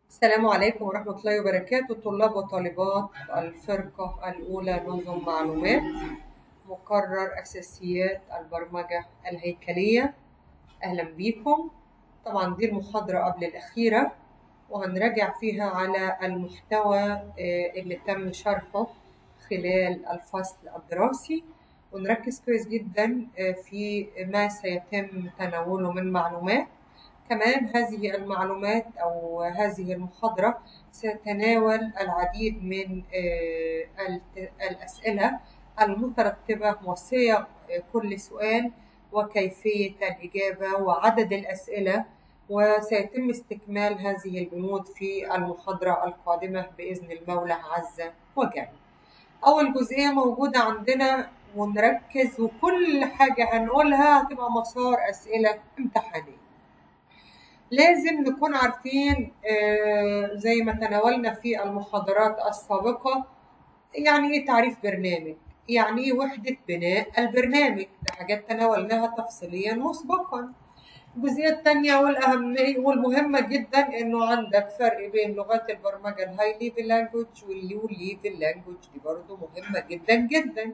السلام عليكم ورحمة الله وبركاته طلاب وطالبات الفرقة الأولى نظم معلومات مقرر أساسيات البرمجة الهيكلية أهلا بيكم طبعا دي المحاضرة قبل الأخيرة وهنراجع فيها على المحتوى آه، اللي تم شرحه خلال الفصل الدراسي ونركز كويس جدا آه، في ما سيتم تناوله من معلومات كمان هذه المعلومات أو هذه المحاضرة ستتناول العديد من آه، الت- الأسئلة المترتبة وصيغ كل سؤال وكيفية الإجابة وعدد الأسئلة وسيتم استكمال هذه البنود في المحاضرة القادمة بإذن المولى عز وجل أول جزئية موجودة عندنا ونركز وكل حاجة هنقولها هتبقى مسار أسئلة امتحانية لازم نكون عارفين آه، زي ما تناولنا في المحاضرات السابقة يعني ايه تعريف برنامج يعني ايه وحدة بناء البرنامج ده حاجات تناولناها تفصيليا مسبقا الجزئية الثانية والأهمية والمهمة جدا إنه عندك فرق بين لغات البرمجة الهاي ليفل لانجوج واللو ليفل لانجوج دي برضه مهمة جدا جدا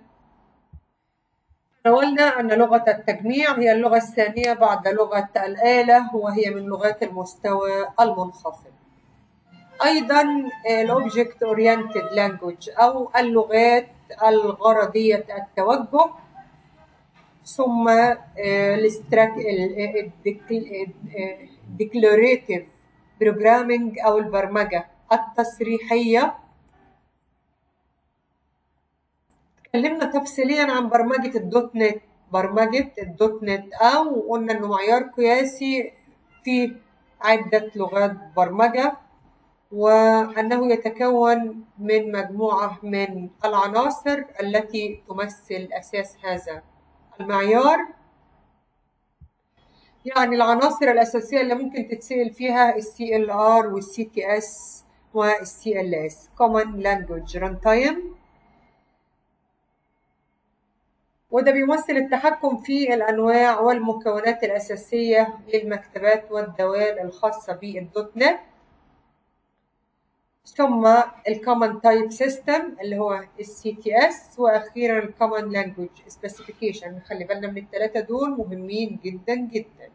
تناولنا أن لغة التجميع هي اللغة الثانية بعد لغة الآلة وهي من لغات المستوى المنخفض أيضا الأوبجكت أورينتد لانجوج أو اللغات الغرضية التوجه ثم الديكلوريتيف بروجرامينج أو البرمجة التصريحية اتكلمنا تفصيليا عن برمجة الدوت نت برمجة الدوت نت أو قلنا إنه معيار قياسي في عدة لغات برمجة وأنه يتكون من مجموعة من العناصر التي تمثل أساس هذا المعيار يعني العناصر الأساسية اللي ممكن تتسأل فيها ال CLR وال CTS وال CLS Common Language Runtime وده بيمثل التحكم في الأنواع والمكونات الأساسية للمكتبات والدوال الخاصة بالدوت نت ثم الكومن تايب سيستم اللي هو السي تي اس واخيرا الكومن لانجوج سبيسيفيكيشن خلي بالنا من الثلاثه دول مهمين جدا جدا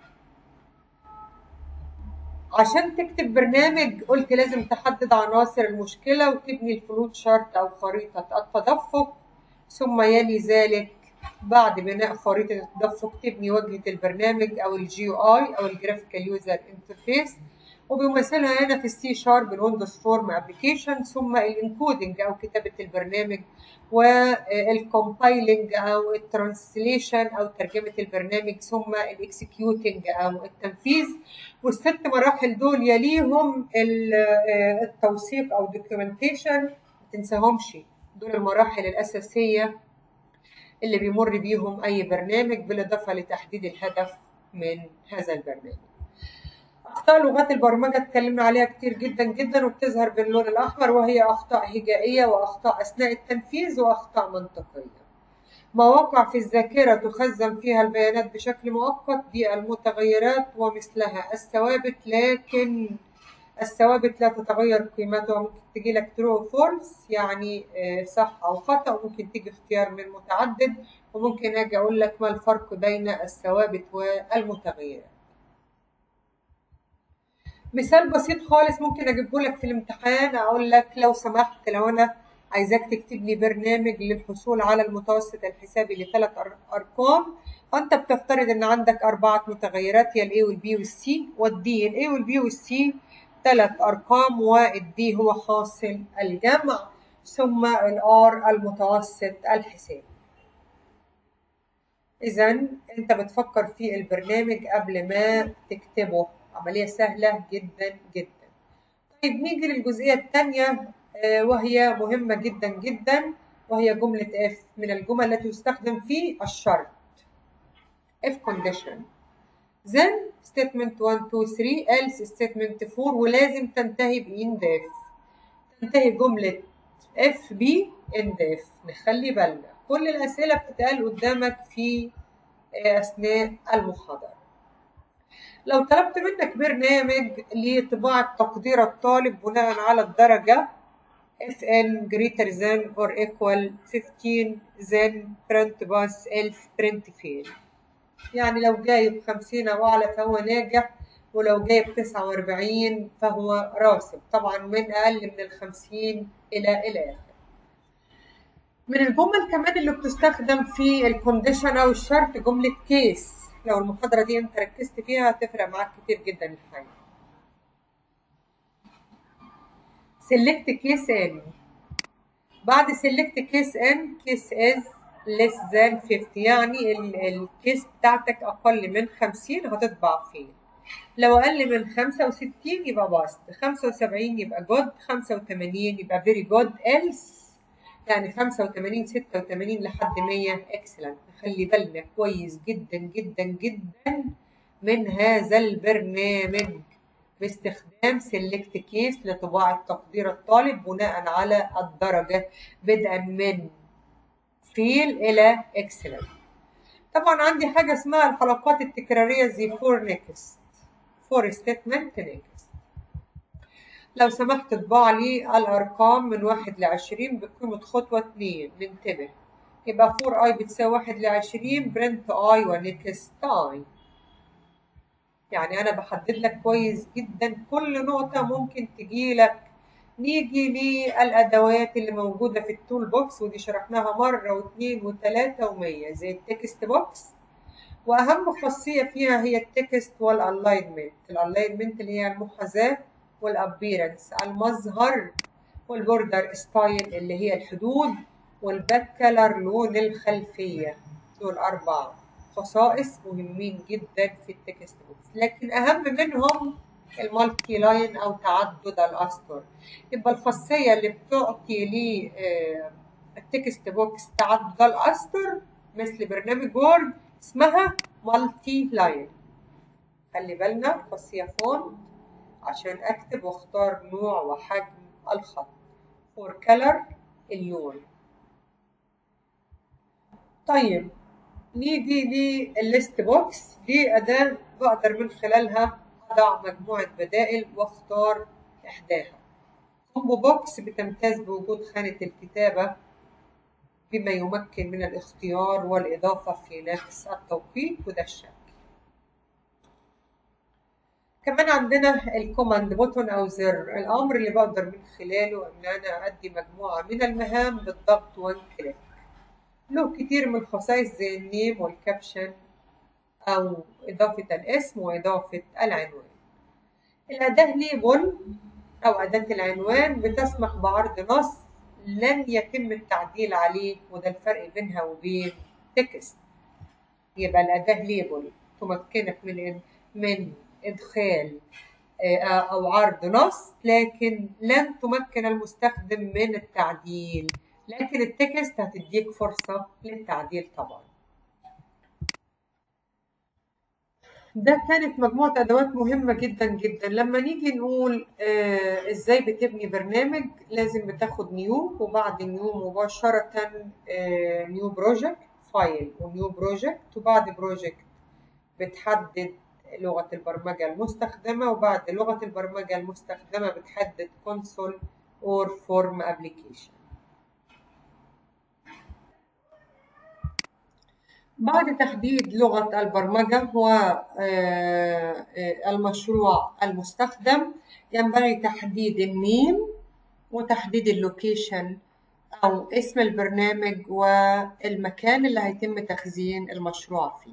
عشان تكتب برنامج قلت لازم تحدد عناصر المشكله وتبني الفلوت شارت او خريطه التدفق ثم يلي ذلك بعد بناء خريطه التدفق تبني واجهه البرنامج او الجي يو اي او الجرافيكال يوزر انترفيس وبيمثلها هنا في السي شارب الويندوز فورم ابلكيشن ثم الانكودنج او كتابه البرنامج والكومبايلنج او الترانسليشن او ترجمه البرنامج ثم الاكسكيوتنج او التنفيذ والست مراحل دول يليهم التوثيق او دوكيومنتيشن ما تنساهمش دول المراحل الاساسيه اللي بيمر بيهم اي برنامج بالاضافه لتحديد الهدف من هذا البرنامج أخطاء لغات البرمجة اتكلمنا عليها كتير جدا جدا وبتظهر باللون الأحمر وهي أخطاء هجائية وأخطاء أثناء التنفيذ وأخطاء منطقية. مواقع في الذاكرة تخزن فيها البيانات بشكل مؤقت دي المتغيرات ومثلها الثوابت لكن الثوابت لا تتغير قيمتها ممكن تجي لك true فولس يعني آه، صح أو خطأ وممكن تيجي اختيار من متعدد وممكن أجي أقول لك ما الفرق بين الثوابت والمتغيرات. مثال بسيط خالص ممكن اجيبه لك في الامتحان اقول لك لو سمحت لو انا عايزاك تكتب لي برنامج للحصول على المتوسط الحسابي لثلاث أر- ارقام فانت بتفترض ان عندك اربعه متغيرات هي الاي والبي والسي والدي الاي والبي والسي ثلاث ارقام والدي هو حاصل الجمع ثم الار المتوسط الحسابي إذا أنت بتفكر في البرنامج قبل ما تكتبه عملية سهلة جدا جدا طيب نيجي للجزئية الثانية آه، وهي مهمة جدا جدا وهي جملة if من الجمل التي تستخدم في الشرط if condition then statement 1 2 3 else statement 4 ولازم تنتهي بإن if تنتهي جملة if ب end if نخلي بالنا كل الأسئلة بتتقال قدامك في آه، أثناء المحاضرة لو طلبت منك برنامج لطباعة تقدير الطالب بناء على الدرجة FN greater than or equal 15 then print pass else print fail يعني لو جايب 50 أو أعلى فهو ناجح ولو جايب 49 فهو راسب طبعا من أقل من ال 50 إلى إلى آخره من الجمل كمان اللي بتستخدم في الكونديشن أو الشرط جملة كيس لو المحاضرة دي أنت ركزت فيها هتفرق معاك كتير جدا الحقيقة select case n بعد select case n case is less than 50 يعني الكيس بتاعتك أقل من 50 هتطبع فيه لو أقل من 65 يبقى باست 75 يبقى جود 85 يبقى فيري جود else يعني 85 86 لحد 100 اكسلنت خلي بالنا كويس جدا جدا جدا من هذا البرنامج باستخدام سيلكت كيس لطباعة تقدير الطالب بناء على الدرجة بدءا من فيل إلى اكسلنت طبعا عندي حاجة اسمها الحلقات التكرارية زي فور نيكست فور ستيتمنت نيكست لو سمحت اطبع لي الأرقام من واحد لعشرين بقيمة خطوة اتنين ننتبه يبقى فور اي بتساوي واحد لعشرين برنت اي ونكست اي يعني أنا بحدد لك كويس جدا كل نقطة ممكن تجي لك نيجي للأدوات اللي موجودة في التول بوكس ودي شرحناها مرة واثنين وثلاثة ومية زي التكست بوكس وأهم خاصية فيها هي التكست والألاينمنت الألاينمنت اللي هي المحاذاة والأبيرنس المظهر والبوردر ستايل اللي هي الحدود والباك كلر لون الخلفية دول أربع خصائص مهمين جدا في التكست بوكس لكن أهم منهم المالتي لاين أو تعدد الأسطر يبقى الخاصية اللي بتعطي لي التكست بوكس تعدد الأسطر مثل برنامج وورد اسمها مالتي لاين خلي بالنا خاصية فونت عشان أكتب واختار نوع وحجم الخط فور كلر اللون طيب نيجي للليست بوكس دي أداة بقدر من خلالها أضع مجموعة بدائل واختار إحداها كومبو بوكس بتمتاز بوجود خانة الكتابة بما يمكن من الاختيار والإضافة في نفس التوقيت وده الشكل كمان عندنا الكوماند بوتون أو زر الأمر اللي بقدر من خلاله إن أنا أدي مجموعة من المهام بالضغط وان كليك له كتير من الخصائص زي النيم والكابشن أو إضافة الاسم وإضافة العنوان الأداة ليبل أو أداة العنوان بتسمح بعرض نص لن يتم التعديل عليه وده الفرق بينها وبين تكست يبقى الأداة ليبل تمكنك من من إدخال أو عرض نص لكن لن تمكن المستخدم من التعديل لكن التكست هتديك فرصة للتعديل طبعا ده كانت مجموعة أدوات مهمة جدا جدا لما نيجي نقول آه إزاي بتبني برنامج لازم بتاخد نيو وبعد نيو مباشرة آه نيو بروجكت فايل ونيو بروجكت وبعد بروجكت بتحدد لغة البرمجة المستخدمة وبعد لغة البرمجة المستخدمة بتحدد كونسول اور فورم ابلكيشن بعد تحديد لغة البرمجة والمشروع المستخدم ينبغي تحديد النيم وتحديد اللوكيشن أو اسم البرنامج والمكان اللي هيتم تخزين المشروع فيه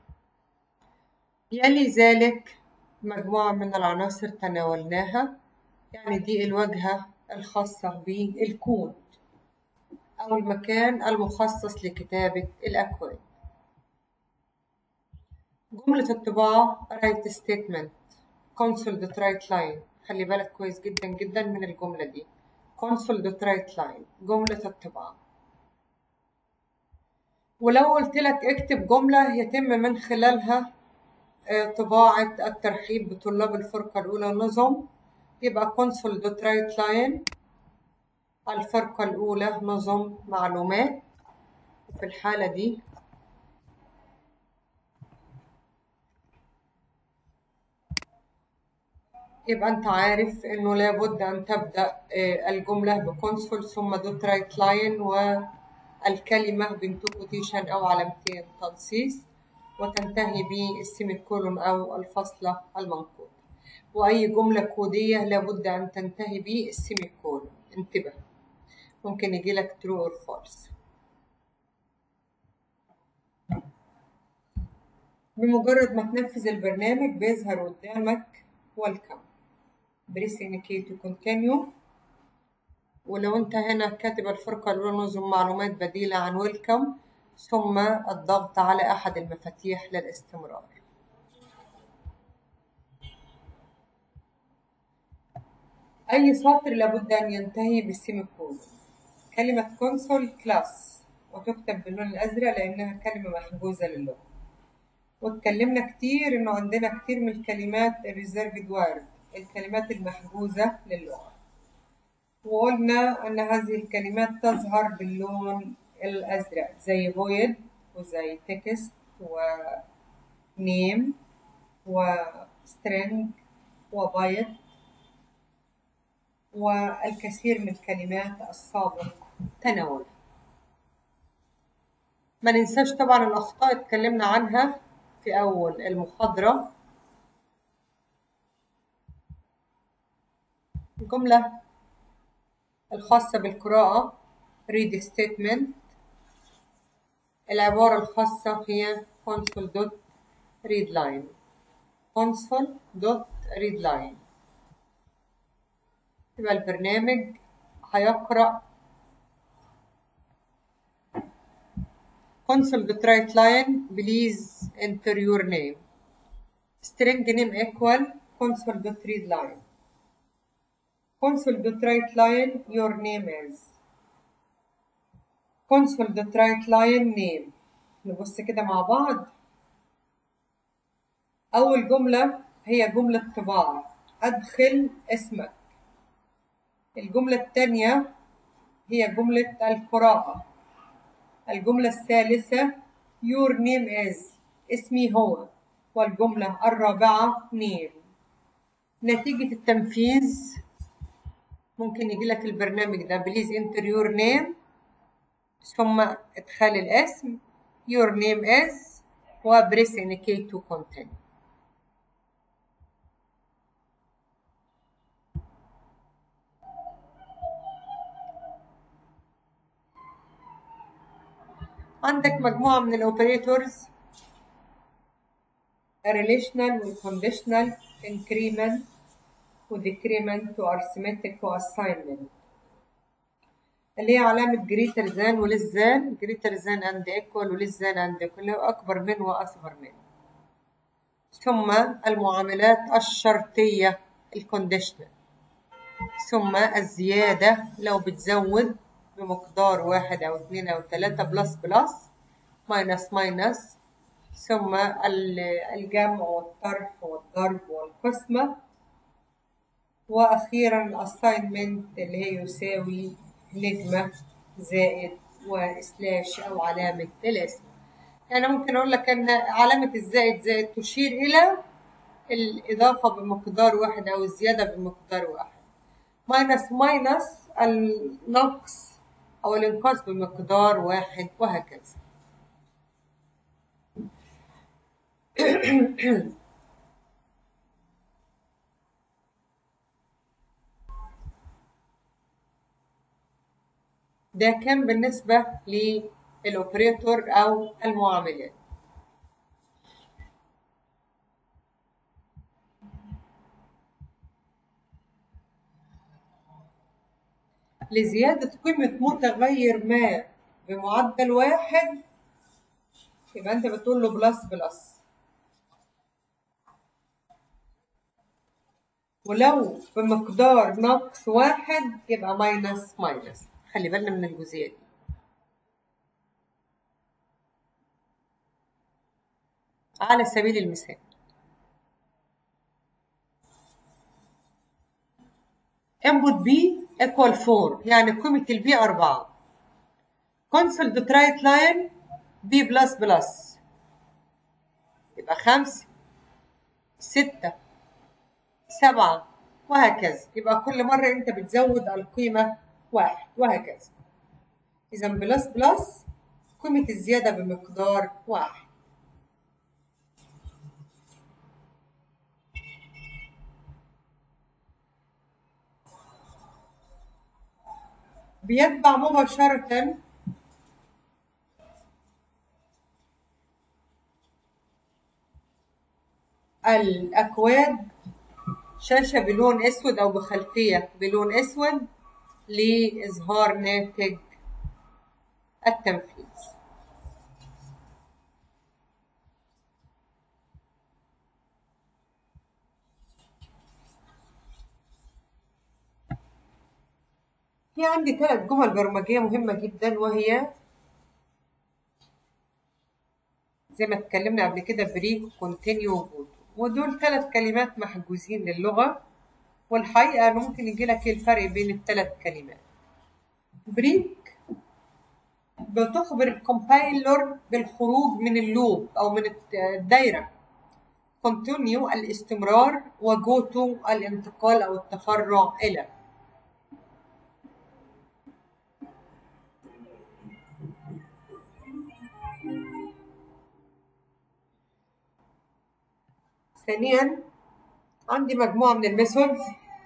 يلي ذلك مجموعة من العناصر تناولناها يعني دي الواجهة الخاصة بالكود أو المكان المخصص لكتابة الأكواد جملة الطباعة write statement console dot write line خلي بالك كويس جدا جدا من الجملة دي console dot write line جملة الطباعة ولو قلت لك اكتب جملة يتم من خلالها طباعة الترحيب بطلاب الفرقة الأولى نظم يبقى console dot write line الفرقة الأولى نظم معلومات في الحالة دي يبقى أنت عارف إنه لابد أن تبدأ آه، الجملة بكونسول ثم دوت رايت لاين والكلمة بنتو كوتيشن أو علامتين تنصيص وتنتهي بالسيمي كولون أو الفاصلة المنقوطة وأي جملة كودية لابد أن تنتهي بالسيمي كولون انتبه ممكن يجيلك true or false بمجرد ما تنفذ البرنامج بيظهر قدامك welcome بريس indicate to continue ولو انت هنا كاتب الفرقة الأولى نظم معلومات بديلة عن welcome ثم الضغط على أحد المفاتيح للاستمرار أي سطر لابد أن ينتهي بالسيمي كولون كلمة كونسول كلاس وتكتب باللون الأزرق لأنها كلمة محجوزة للغة واتكلمنا كتير إنه عندنا كتير من الكلمات الريزيرفد وورد الكلمات المحجوزة للغة وقلنا أن هذه الكلمات تظهر باللون الأزرق زي void وزي text و name و string وبايت والكثير من الكلمات السابق تناولها ما ننساش طبعا الأخطاء اتكلمنا عنها في أول المحاضرة الجملة الخاصة بالقراءة read statement العبارة الخاصة هي console dot read line console dot read line يبقى البرنامج هيقرأ console dot write line please enter your name string name equal console dot read line console dot write line your name is console dot write line name نبص كده مع بعض أول جملة هي جملة طباعة أدخل اسمك الجملة الثانية هي جملة القراءة الجملة الثالثة your name is اسمي هو والجملة الرابعة name نتيجة التنفيذ ممكن يجي لك البرنامج ده بليز enter your name ثم ادخال الاسم your name is وبريس indicate to continue عندك مجموعة من الأوبريتورز relational والconditional increment وديكريمنت وارثمتك واساينمنت اللي هي علامة greater than وليس than greater than and equal وليس than and equal اللي هو أكبر من وأصغر من ثم المعاملات الشرطية الكونديشنال ثم الزيادة لو بتزود بمقدار واحد أو اثنين أو ثلاثة بلس بلس ماينس ماينس ثم الجمع والطرح والضرب والقسمة وأخيرا الأساينمنت اللي هي يساوي نجمة زائد وسلاش أو علامة الاسم يعني ممكن أقول لك أن علامة الزائد زائد تشير إلى الإضافة بمقدار واحد أو الزيادة بمقدار واحد ماينس ماينس النقص أو الإنقاص بمقدار واحد وهكذا ده كان بالنسبة للأوبريتور أو المعاملات لزيادة قيمة متغير ما بمعدل واحد يبقى أنت بتقول له بلس بلس ولو بمقدار نقص واحد يبقى ماينس ماينس خلي بالنا من الجزئية دي على سبيل المثال input b equal 4 يعني قيمة البي 4 console dot write line b بلس بلس يبقى 5 6 7 وهكذا يبقى كل مرة أنت بتزود القيمة واحد وهكذا إذا بلس بلس قيمة الزيادة بمقدار واحد بيتبع مباشرة الأكواد شاشة بلون أسود أو بخلفية بلون أسود لإظهار ناتج التنفيذ في عندي ثلاث جمل برمجية مهمة جدا وهي زي ما اتكلمنا قبل كده بريك كونتينيو وبوتو ودول ثلاث كلمات محجوزين للغة والحقيقة أنا ممكن يجي لك الفرق بين الثلاث كلمات بريك بتخبر الكومبايلر بالخروج من اللوب أو من الدايرة كونتينيو الاستمرار وجوتو الانتقال أو التفرع إلى ثانيا عندي مجموعة من الميثودز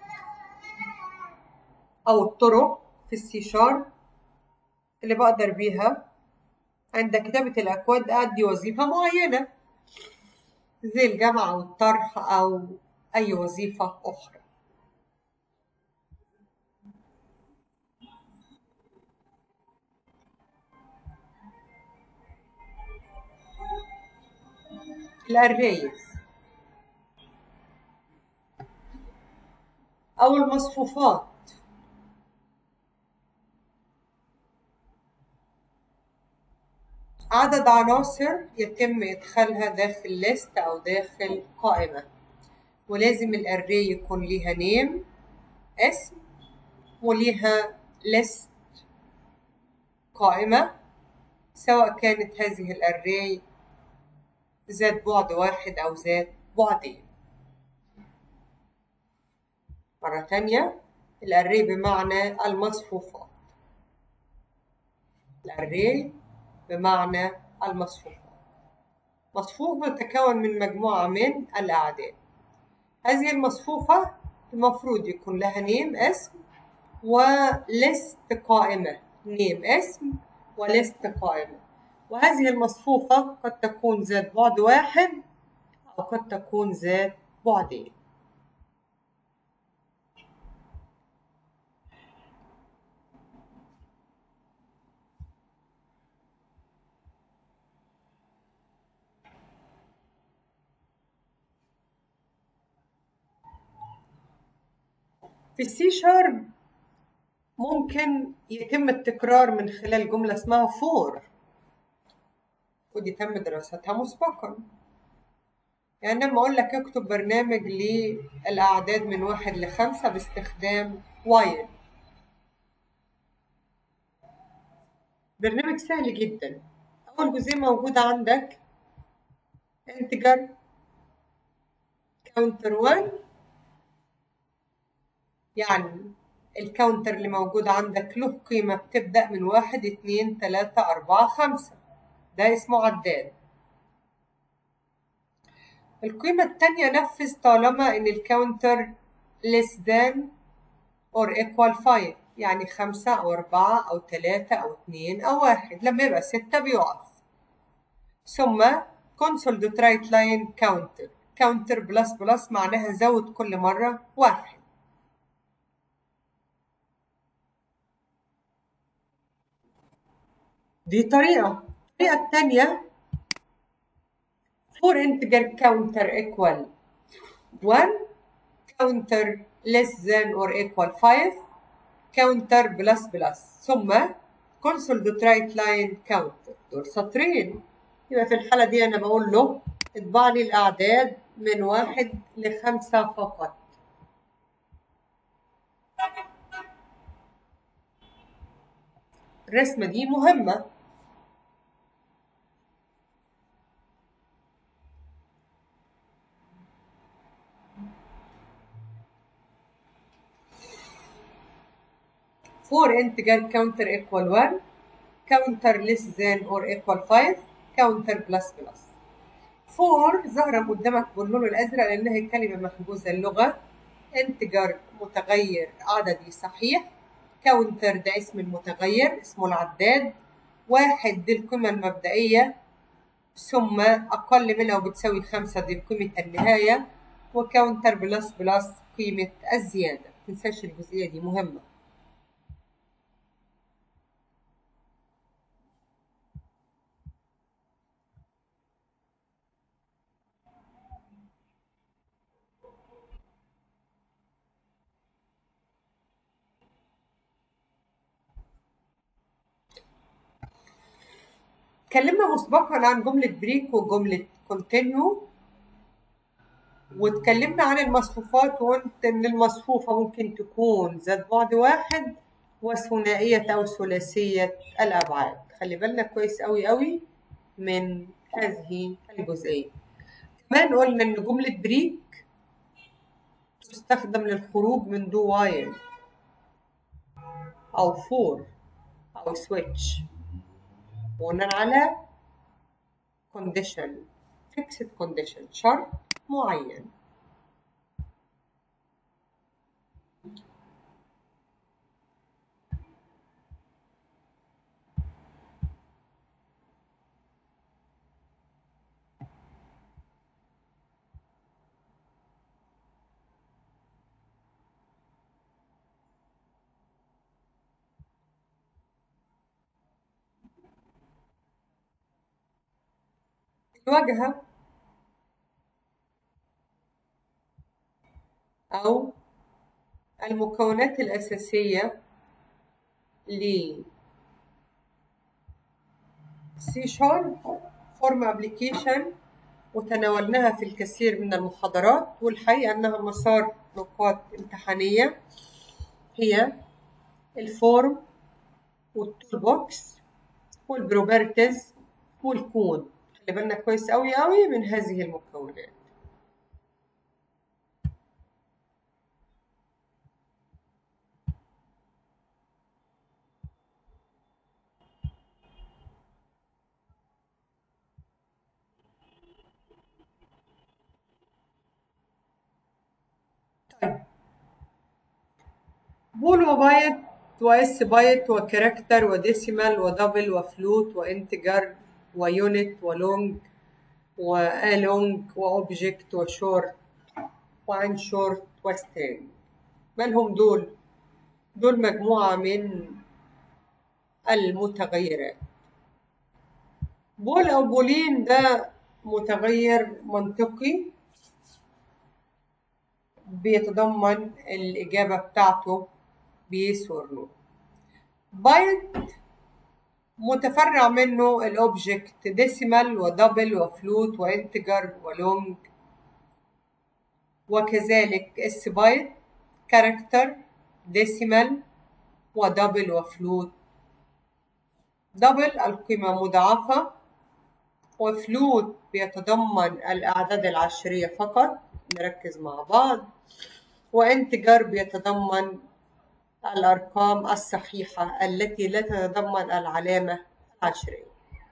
أو الطرق في السي شارب اللي بقدر بيها عند كتابة الأكواد أدي وظيفة معينة زي الجمع أو الطرح أو أي وظيفة أخرى الأريز أو المصفوفات عدد عناصر يتم إدخالها داخل ليست أو داخل قائمة ولازم الأري يكون ليها نيم اسم وليها ليست قائمة سواء كانت هذه الأري ذات بعد واحد أو ذات بعدين مرة تانية الأري بمعنى المصفوفات الأري بمعنى المصفوفات مصفوف متكون من مجموعة من الأعداد هذه المصفوفة المفروض يكون لها نيم اسم ولست قائمة نيم اسم ولست قائمة وهذه المصفوفة قد تكون ذات بعد واحد أو قد تكون ذات بعدين في السي شارب ممكن يتم التكرار من خلال جملة اسمها فور ودي تم دراستها مسبقا يعني لما أقول لك اكتب برنامج للأعداد من واحد لخمسة باستخدام وايل برنامج سهل جدا أول جزئية موجودة عندك انتجر كاونتر 1 يعني الكاونتر اللي موجود عندك له قيمة بتبدأ من واحد اتنين تلاتة أربعة خمسة ده اسمه عداد القيمة التانية نفذ طالما إن الكاونتر less than or equal 5 يعني خمسة أو أربعة أو تلاتة أو اتنين أو واحد لما يبقى ستة بيقف ثم console dot write line counter counter بلس بلس معناها زود كل مرة واحد دي طريقة الطريقة التانية for integer counter equal 1 counter less than or equal 5 counter بلس بلس ثم console dot write line counter دول سطرين يبقى في الحالة دي أنا بقول له اطبع لي الأعداد من واحد لخمسة فقط الرسمة دي مهمة 4 integer counter equal 1 counter less than or equal 5 counter plus plus 4 ظاهرة قدامك باللون الأزرق لأنها كلمة محجوزة اللغة انتجر متغير عددي صحيح كاونتر ده اسم المتغير اسمه العداد واحد دي القيمة المبدئية ثم أقل منها وبتساوي خمسة دي قيمة النهاية وكاونتر بلس بلس قيمة الزيادة متنساش الجزئية دي مهمة اتكلمنا مسبقا عن جملة بريك وجملة كونتينيو واتكلمنا عن المصفوفات وقلت ان المصفوفة ممكن تكون ذات بعد واحد وثنائية أو ثلاثية الأبعاد خلي بالنا كويس أوي أوي من هذه الجزئية كمان قلنا إن جملة بريك تستخدم للخروج من دو وايل أو فور أو سويتش بناء على condition fixed condition شرط معين الواجهة أو المكونات الأساسية ل سي شارب فورم ابلكيشن وتناولناها في الكثير من المحاضرات والحقيقة أنها مسار نقاط امتحانية هي الفورم والتول بوكس والبروبرتيز والكود خلي بالنا كويس قوي قوي من هذه المكونات طيب بول وبايت واس بايت وكاركتر وديسيمال ودبل وفلوت وانتجر ويونت ولونج والونج واوبجكت وشورت وان شورت وسترينج من هم دول دول مجموعة من المتغيرات بول أو بولين ده متغير منطقي بيتضمن الإجابة بتاعته بيس اور نو بايت متفرع منه الأوبجكت ديسيمال ودبل وفلوت وانتجر ولونج وكذلك اس بايت كاركتر ديسيمال ودبل وفلوت دبل القيمة مضاعفة وفلوت بيتضمن الأعداد العشرية فقط نركز مع بعض وانتجر بيتضمن الأرقام الصحيحة التي لا تتضمن العلامة العشرية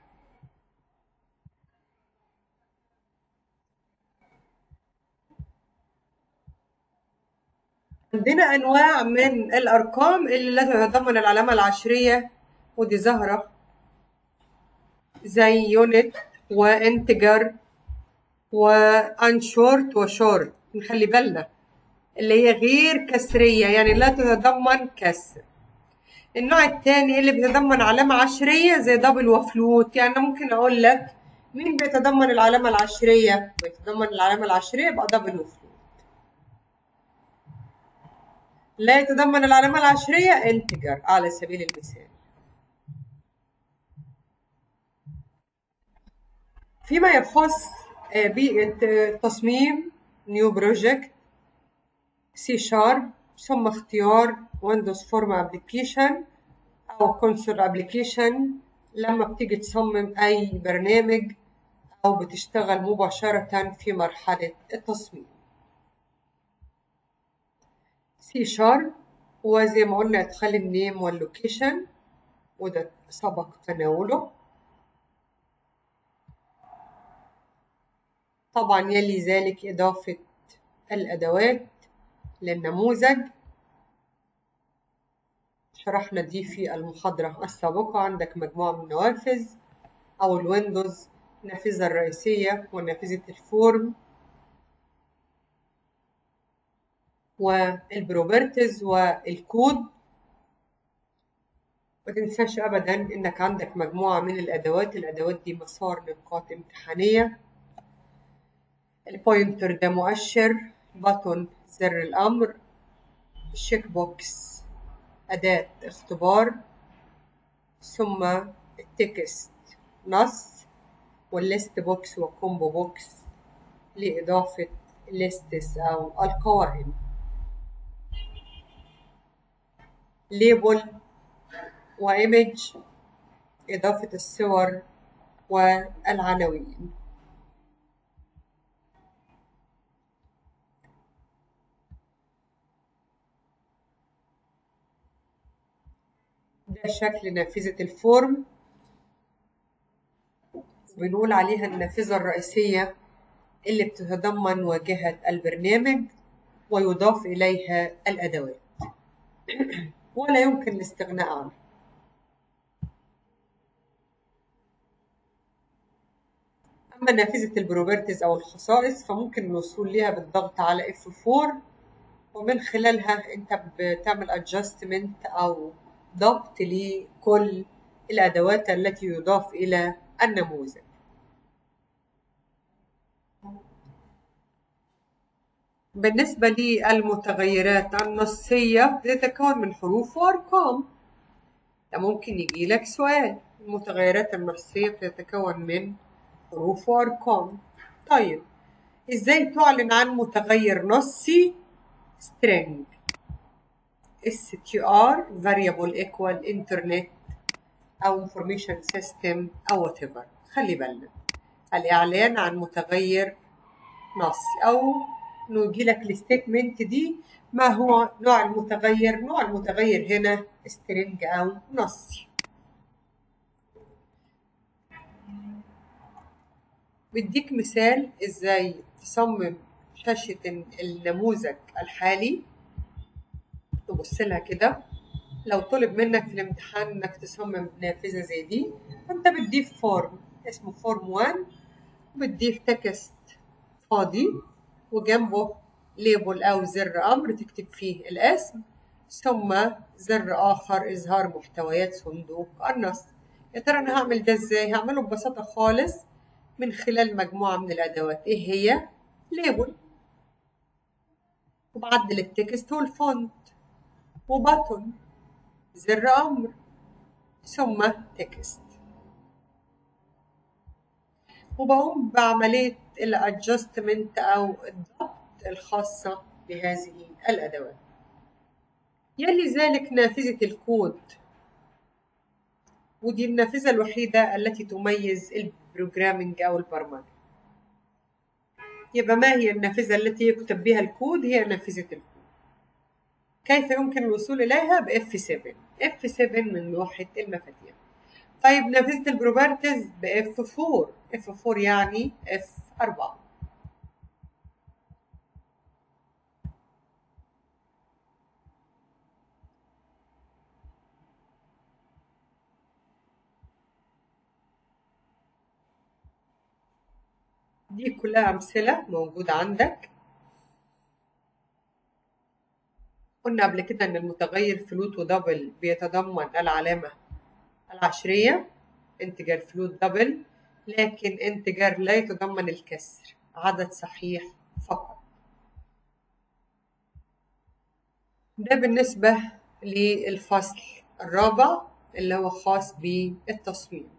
عندنا أنواع من الأرقام اللي لا تتضمن العلامة العشرية ودي ظاهرة زي يونت وانتجر وانشورت وشورت نخلي بالنا اللي هي غير كسرية يعني لا تتضمن كسر النوع الثاني اللي بيتضمن علامة عشرية زي دبل وفلوت يعني أنا ممكن أقول لك مين بيتضمن العلامة العشرية بيتضمن العلامة العشرية يبقى دبل وفلوت لا يتضمن العلامة العشرية انتجر على سبيل المثال فيما يخص بيئة تصميم نيو بروجكت سي شارب ثم اختيار ويندوز فورم ابلكيشن او كونسول ابلكيشن لما بتيجي تصمم اي برنامج او بتشتغل مباشرة في مرحلة التصميم سي شارب وزي ما قلنا ادخال النيم واللوكيشن وده سبق تناوله طبعا يلي ذلك إضافة الأدوات للنموذج شرحنا دي في المحاضرة السابقة عندك مجموعة من النوافذ أو الويندوز النافذة الرئيسية ونافذة الفورم والبروبرتز والكود ما تنساش أبدا إنك عندك مجموعة من الأدوات الأدوات دي مسار نقاط امتحانية البوينتر ده مؤشر باتون زر الأمر الشيك بوكس أداة اختبار ثم التكست نص والليست بوكس والكومبو بوكس لإضافة ليستس أو القوائم ليبل وإيمج إضافة الصور والعناوين ده شكل نافذة الفورم بنقول عليها النافذة الرئيسية اللي بتتضمن واجهة البرنامج ويضاف إليها الأدوات ولا يمكن الاستغناء عنها أما نافذة البروبرتيز أو الخصائص فممكن الوصول لها بالضغط على F4 ومن خلالها أنت بتعمل adjustment أو ضبط لكل الأدوات التي يضاف إلى النموذج بالنسبة للمتغيرات النصية تتكون من حروف وأرقام ده ممكن يجي لك سؤال المتغيرات النصية بتتكون من حروف وأرقام طيب إزاي تعلن عن متغير نصي string str variable equal internet أو information system أو whatever خلي بالنا الإعلان عن متغير نصي أو إنه يجي لك الستيتمنت دي ما هو نوع المتغير نوع المتغير هنا string أو نصي بديك مثال إزاي تصمم شاشة النموذج الحالي تبص لها كده لو طلب منك في الامتحان انك تصمم نافذة زي دي فانت بتضيف فورم اسمه فورم 1 وبتضيف تكست فاضي وجنبه ليبل او زر امر تكتب فيه الاسم ثم زر اخر اظهار محتويات صندوق النص يا ترى انا هعمل ده ازاي هعمله ببساطة خالص من خلال مجموعة من الادوات ايه هي ليبل وبعدل التكست والفونت وباتون زر أمر ثم تكست وبقوم بعملية الادجستمنت أو الضبط الخاصة بهذه الأدوات يلي ذلك نافذة الكود ودي النافذة الوحيدة التي تميز البروجرامينج أو البرمجة يبقى ما هي النافذة التي يكتب بها الكود هي نافذة الكود كيف يمكن الوصول إليها ب F7 F7 من لوحة المفاتيح طيب نافذة البروبرتيز ب F4 F4 يعني F4 دي كلها أمثلة موجودة عندك قلنا قبل كده إن المتغير فلوت ودبل بيتضمن العلامة العشرية انتجر فلوت دبل لكن انتجر لا يتضمن الكسر عدد صحيح فقط ده بالنسبة للفصل الرابع اللي هو خاص بالتصميم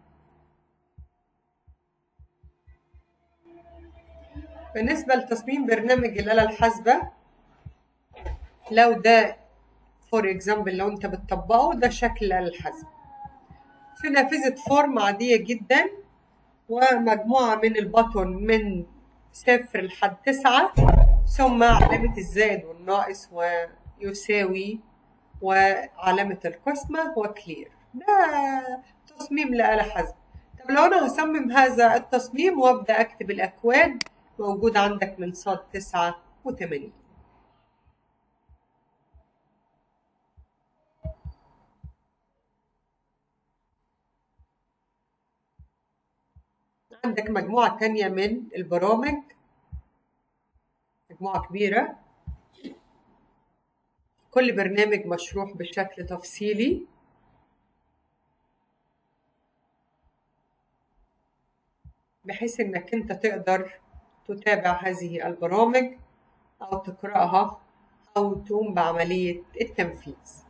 بالنسبة لتصميم برنامج الآلة الحاسبة لو ده فور اكزامبل لو انت بتطبقه ده شكل الآلة الحاسبة في نافذة فورم عادية جدا ومجموعة من البطن من صفر لحد تسعة ثم علامة الزائد والناقص ويساوي وعلامة القسمة هو كلير ده تصميم لآلة حاسبة طب لو أنا هصمم هذا التصميم وأبدأ أكتب الأكواد موجود عندك من صاد تسعة وثمانين عندك مجموعة تانية من البرامج مجموعة كبيرة كل برنامج مشروح بشكل تفصيلي بحيث انك انت تقدر تتابع هذه البرامج او تقرأها او تقوم بعملية التنفيذ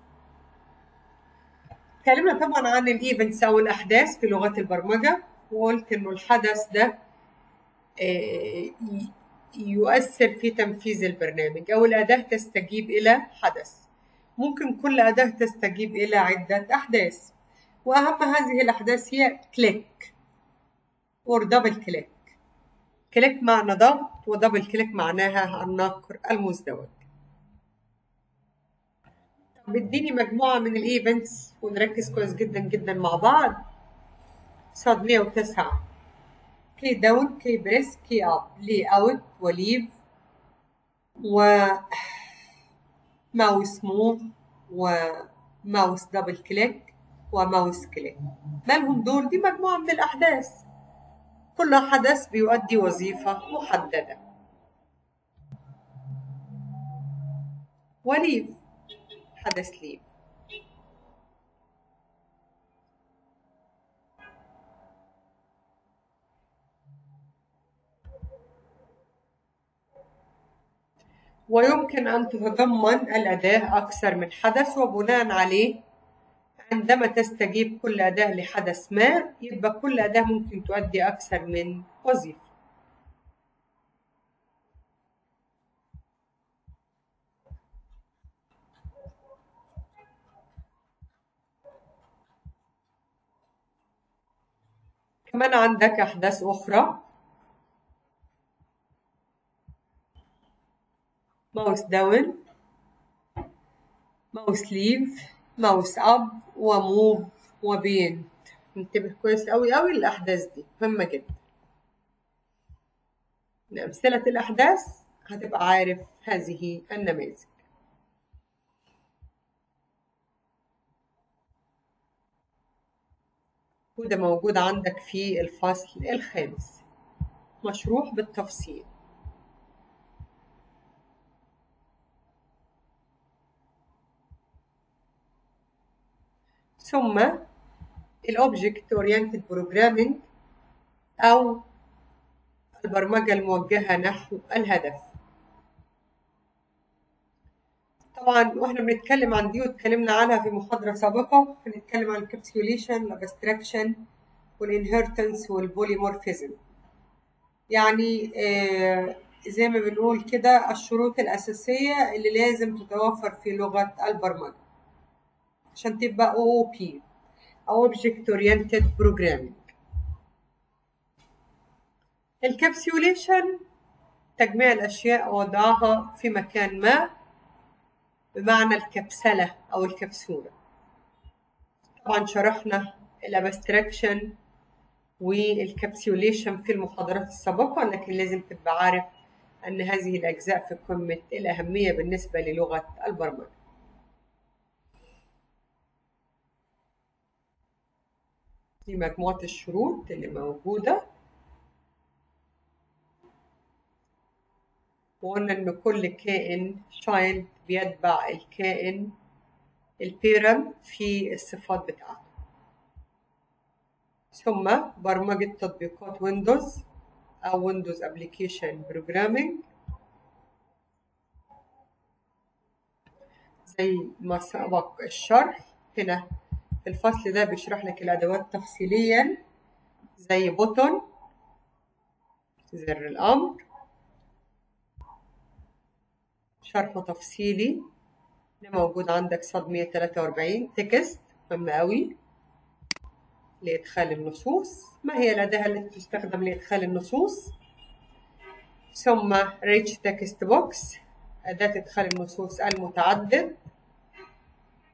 اتكلمنا طبعا عن الايفنتس او الاحداث في لغات البرمجة وقلت انه الحدث ده يؤثر في تنفيذ البرنامج او الاداة تستجيب الى حدث ممكن كل اداة تستجيب الى عدة احداث واهم هذه الاحداث هي كليك اور دبل كليك كليك معنى ضغط ودبل كليك معناها النقر المزدوج طب اديني مجموعة من الايفنتس ونركز كويس جدا جدا مع بعض صاد 109 كي داون كي بريس كي اب لي اوت وليف و ماوس موف وماوس دبل كليك وماوس كليك مالهم دول دي مجموعة من الأحداث كل حدث بيؤدي وظيفة محددة وليف حدث ليف ويمكن أن تتضمن الأداة أكثر من حدث وبناء عليه عندما تستجيب كل أداة لحدث ما يبقى كل أداة ممكن تؤدي أكثر من وظيفة كمان عندك أحداث أخرى ماوس داون ماوس ليف ماوس اب وموف وبين انتبه كويس قوي قوي للاحداث دي مهمه جدا من امثله الاحداث هتبقى عارف هذه النماذج وده موجود عندك في الفصل الخامس مشروح بالتفصيل ثم الأوبجكت أورينتد بروجرامينج أو البرمجة الموجهة نحو الهدف طبعا واحنا بنتكلم عن دي واتكلمنا عنها في محاضرة سابقة هنتكلم عن الكابسيوليشن والابستراكشن والانهرتنس والبوليمورفيزم يعني آه زي ما بنقول كده الشروط الأساسية اللي لازم تتوفر في لغة البرمجة عشان تبقى OOP أو Object Oriented Programming الكابسيوليشن تجميع الأشياء ووضعها في مكان ما بمعنى الكبسلة أو الكبسولة طبعا شرحنا الابستراكشن والكابسيوليشن في المحاضرات السابقة لكن لازم تبقى عارف أن هذه الأجزاء في قمة الأهمية بالنسبة للغة البرمجة دي مجموعة الشروط اللي موجودة وقلنا إن كل كائن child بيتبع الكائن البيرم في الصفات بتاعته ثم برمجة تطبيقات ويندوز أو ويندوز أبليكيشن بروجرامينج زي ما سبق الشرح هنا في الفصل ده بيشرح لك الأدوات تفصيليا زي بوتون زر الأمر شرح تفصيلي ده موجود عندك صاد 143 تكست مهم قوي لإدخال النصوص ما هي الأداة التي تستخدم لإدخال النصوص ثم ريتش تكست بوكس أداة إدخال النصوص المتعدد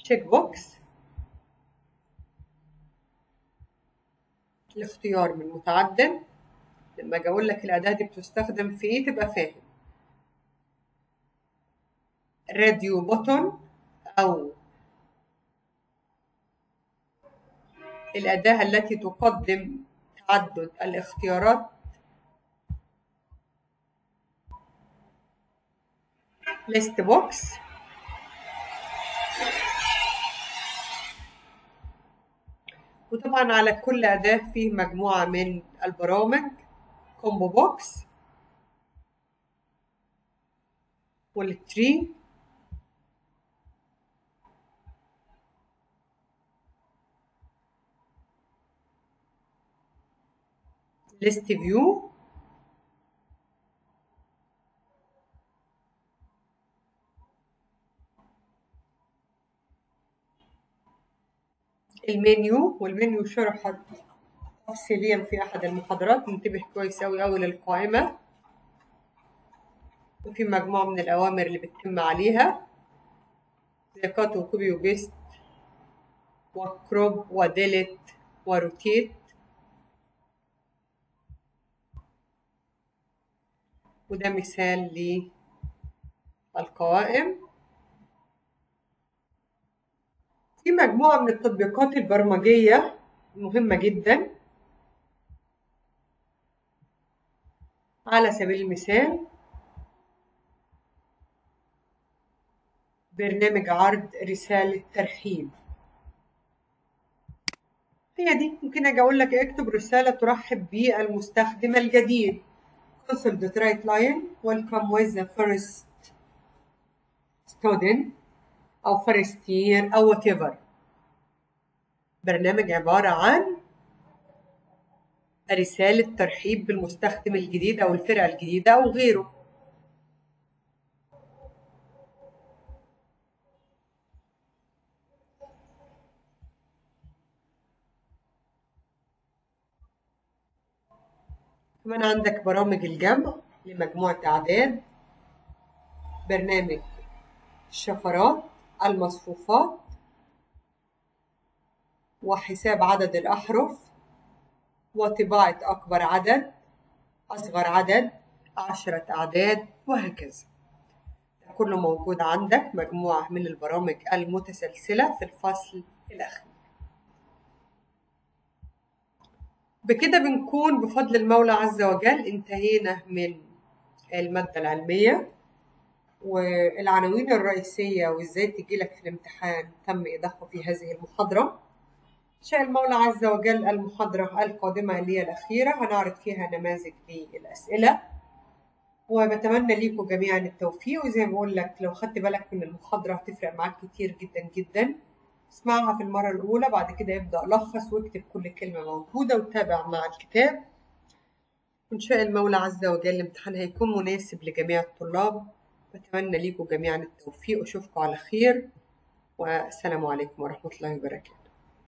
تشيك بوكس الاختيار من متعدد لما اجي اقول لك الاداه دي بتستخدم في ايه تبقى فاهم راديو بوتون او الاداه التي تقدم تعدد الاختيارات list بوكس وطبعا على كل أداة فيه مجموعة من البرامج كومبو بوكس والتري ليست فيو المنيو والمنيو شرح تفصيليا في أحد المحاضرات ننتبه كويس أوي أوي للقائمة وفي مجموعة من الأوامر اللي بتتم عليها زي كات وكوبي وبيست وكروب وديلت وروتيت وده مثال للقوائم في مجموعة من التطبيقات البرمجية مهمة جدا على سبيل المثال برنامج عرض رسالة ترحيب هي دي ممكن اجي اقول لك اكتب رسالة ترحب بالمستخدم الجديد console the right line welcome with the first student أو first year أو whatever برنامج عبارة عن رسالة ترحيب بالمستخدم الجديد أو الفرقة الجديدة أو غيره كمان عندك برامج الجمع لمجموعة أعداد برنامج الشفرات المصفوفات وحساب عدد الأحرف وطباعة أكبر عدد أصغر عدد عشرة أعداد وهكذا كله موجود عندك مجموعة من البرامج المتسلسلة في الفصل الأخير بكده بنكون بفضل المولى عز وجل انتهينا من المادة العلمية والعناوين الرئيسية وازاي تجيلك في الامتحان تم إيضاحه في هذه المحاضرة شاء المولى عز وجل المحاضرة القادمة اللي هي الأخيرة هنعرض فيها نماذج للأسئلة وبتمنى ليكم جميعا التوفيق وزي ما بقول لك لو خدت بالك من المحاضرة هتفرق معاك كتير جدا جدا اسمعها في المرة الأولى بعد كده ابدأ لخص واكتب كل كلمة موجودة وتابع مع الكتاب وإن شاء المولى عز وجل الامتحان هيكون مناسب لجميع الطلاب بتمنى ليكم جميعا التوفيق وأشوفكم على خير والسلام عليكم ورحمة الله وبركاته